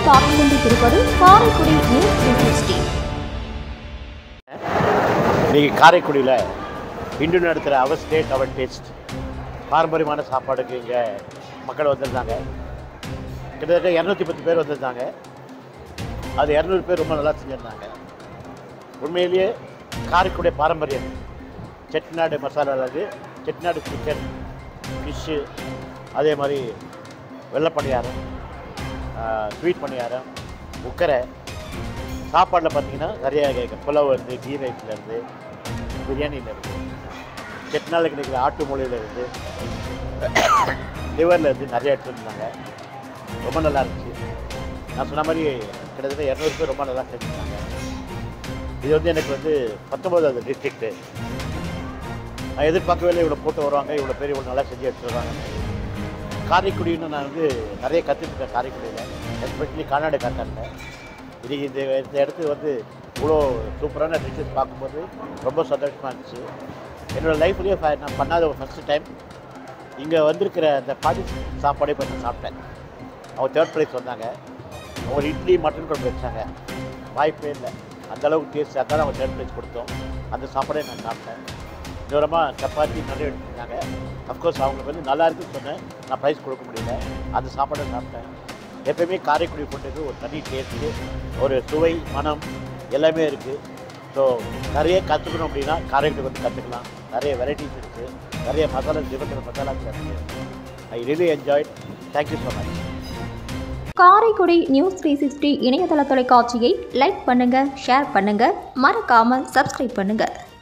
நீங்கள் பார்த்துக் கொண்டிருப்பது காரைக்குடி நியூஸ் த்ரீ சிக்ஸ்டி இன்றைக்கி காரைக்குடியில் இன்று நடத்துகிற அவர் ஸ்டேட் அவர் டேஸ்ட் பாரம்பரியமான சாப்பாடுக்கு இங்கே மக்கள் வந்திருந்தாங்க கிட்டத்தட்ட இரநூத்தி பத்து பேர் வந்திருந்தாங்க அது இரநூறு பேர் ரொம்ப நல்லா செஞ்சுருந்தாங்க உண்மையிலேயே காரைக்குடி பாரம்பரியம் செட்டிநாடு மசாலா அல்லது செட்டிநாடு சிக்கன் ஃபிஷ்ஷு அதே மாதிரி வெள்ளை பணியாரம் ஸ்வீட் பணியாரம் உக்கரை சாப்பாடில் பார்த்தீங்கன்னா நிறைய கேட்க புலவு இருந்து கீ ரைஸ்லேருந்து பிரியாணியிலேருந்து செட்டிநாள் கிடைக்கிற ஆட்டு மொழியிலேருந்து லிவர்லேருந்து நிறைய எடுத்துருந்தாங்க ரொம்ப நல்லா இருந்துச்சு நான் சொன்ன மாதிரி கிட்டத்தட்ட இரநூறு பேர் ரொம்ப நல்லா செஞ்சுருந்தாங்க இது வந்து எனக்கு வந்து பத்தொம்போதாவது டிஸ்ட்ரிக்ட்டு நான் எதிர்பார்க்கவே இல்லை இவ்வளோ போட்டு வருவாங்க இவ்வளோ பேர் இவ்வளோ நல்லா செஞ்சு எடுத்துட்டு வருவாங்க காரைக்குடின்னு நான் வந்து நிறைய கற்றுக்கிட்டேன் காரைக்குடியில் எஸ்பெஷலி கானாடு காட்டாண்டில் இன்றைக்கி இந்த இந்த இடத்துக்கு வந்து இவ்வளோ சூப்பரான டிஷ்ஷஸ் பார்க்கும்போது ரொம்ப சந்தோஷமாக இருந்துச்சு என்னோடய லைஃப்லேயே நான் பண்ணாத ஒரு ஃபஸ்ட்டு டைம் இங்கே வந்திருக்கிற அந்த பாதி சாப்பாடே இப்போ நான் சாப்பிட்டேன் அவங்க தேர்ட் ப்ரைஸ் வந்தாங்க அவங்க இட்லி மட்டன் குழம்பு வச்சாங்க வாய்ப்பே இல்லை அந்த அளவுக்கு டேஸ்ட் அதான் அவங்க தேர்ட் ப்ரைஸ் கொடுத்தோம் அந்த சாப்பாடே நான் சாப்பிட்டேன் தூரமாக சப்பாத்தி நிறைய எடுத்துருந்தாங்க அஃப்கோர்ஸ் அவங்களுக்கு வந்து நல்லா இருக்குன்னு சொன்னேன் நான் ப்ரைஸ் கொடுக்க முடியல அந்த சாப்பாடை சாப்பிட்டேன் எப்பயுமே காரைக்குடி போட்டது ஒரு தனி டேஸ்ட்டு ஒரு சுவை மனம் எல்லாமே இருக்குது ஸோ நிறைய கற்றுக்கணும் அப்படின்னா காரைக்குடி வந்து கற்றுக்கலாம் நிறைய வெரைட்டிஸ் இருக்குது நிறைய மசாலா டிஃப்ரெண்ட் மசாலாஸ் இருக்குது I really enjoy thank you so much Karaikudi news three sixty இணையதள தொலைக்காட்சியை லைக் பண்ணுங்க ஷேர் பண்ணுங்க மறக்காம சப்ஸ்கிரைப் பண்ணுங்க